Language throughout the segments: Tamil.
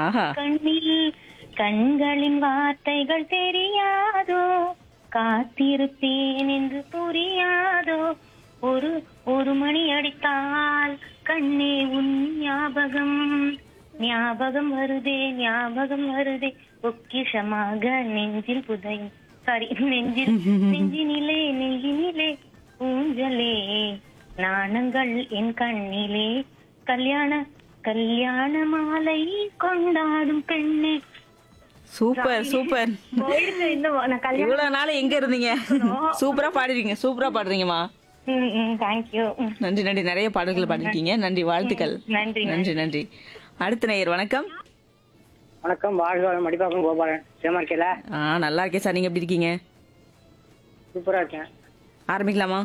ஆஹா கண்ணில் கண்களின் வார்த்தைகள் தெரியாதோ காத்திருப்பேன் என்று புரியாதோ ஒரு ஒரு மணி அடித்தால் கண்ணே உன் ஞாபகம் ஞாபகம் வருதே ஞாபகம் வருதே பொக்கிஷமாக நெஞ்சில் புதையும் சாரி நெஞ்சில் நெஞ்சினிலே நெஞ்சினிலே ஊஞ்சலே நாணங்கள் என் கண்ணிலே கல்யாண கல்யாண மாலை கொண்டாடும் பெண்ணே சூப்பர் சூப்பர் போயிடுங்க இன்னும் நான் கல்யாணம் இவ்வளவு நாள் எங்க இருந்தீங்க சூப்பரா பாடுறீங்க சூப்பரா பாடுறீங்கம்மா தேங்க்யூ நன்றி நன்றி நிறைய பாடல்கள் பாடிருக்கீங்க நன்றி வாழ்த்துக்கள் நன்றி நன்றி நன்றி அடுத்த நேயர் வணக்கம் வணக்கம் வாழ்க மடிப்பாக்கம் கோபாலன் சேமா இருக்கல ஆ நல்லா இருக்கேன் சார் நீங்க எப்படி இருக்கீங்க சூப்பரா இருக்கேன் ஆரம்பிக்கலாமா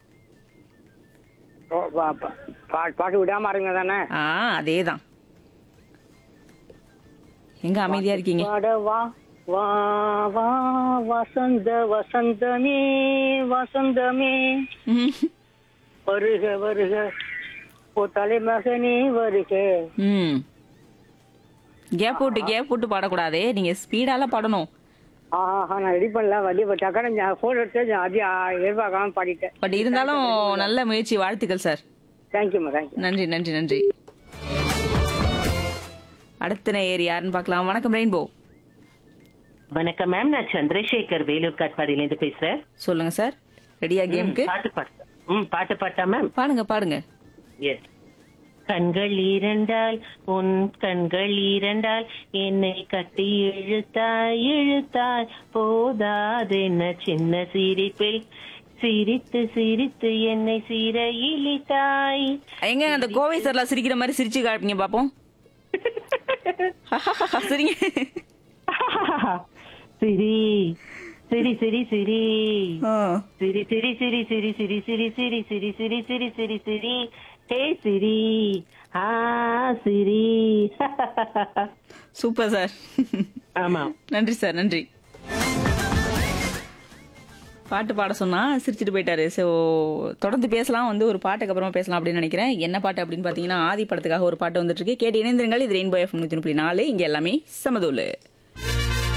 ஓ, பா- பா- பா- பாட்டு விடாம இருங்க தானே ஆ அதேதான் எங்க அமைதியா இருக்கீங்க பாட வா வா வா வசந்த வசந்தமே வசந்தமே ம். வருக வருக ஓ தலைமகனே வருக ம் கேப் போட்டு கேப் போட்டு பாடக்கூடாதே நீங்க ஸ்பீடால பாடணும் ஆஹா நான் ரெடி பண்ணல வண்டி டக்கான நான் போன் எடுத்து அது எதிர்பார்க்காம பாடிட்டேன் பட் இருந்தாலும் நல்ல முயற்சி வாழ்த்துக்கள் சார் தேங்க்யூம்மா தேங்க்யூ நன்றி நன்றி நன்றி அடுத்த நேயர் யாருன்னு பார்க்கலாம் வணக்கம் ரெயின்போ வணக்கம் மேம் நான் சந்திரசேகர் வேலூர் காட்பாடியிலேருந்து பேசுறேன் சொல்லுங்க சார் ரெடியா கேமுக்கு பாட்டு பாட்டு ம் பாட்டு பாட்டா மேம் பாடுங்க பாடுங்க எஸ் கண்கள் இரண்டால் உன் கண்கள் இரண்டால் என்னை கட்டி இழுத்தாய் இழுத்தாய் போதாதென்ன சின்ன சிரிப்பில் சிரித்து சிரித்து என்னை சிறையிலிட்டாய் எங்க அந்த கோவை சார்ல சிரிக்கிற மாதிரி சிரிச்சு காட்டுங்க பாப்போம் சரிங்க சிரி சிரி சிரி சிரி சிரி சிரி சிரி சிரி சிரி சிரி சிரி சிரி சிரி சிரி சிரி சிரி ஹே சிரி ஆ சிரி சூப்பர் சார் ஆமா நன்றி சார் நன்றி பாட்டு பாட சொன்னா சிரிச்சிட்டு போயிட்டாரு ஸோ தொடர்ந்து பேசலாம் வந்து ஒரு பாட்டுக்கு அப்புறமா பேசலாம் அப்படின்னு நினைக்கிறேன் என்ன பாட்டு அப்படின்னு பார்த்தீங்கன்னா ஆதி படத்துக்காக ஒரு பாட்டு வந்துட்டு இருக்கு கேட்டு இணைந்திருங்கள் இது ரெயின்போ எஃப் நூற்றி நாலு இங்கே எல்லாமே சமதூலு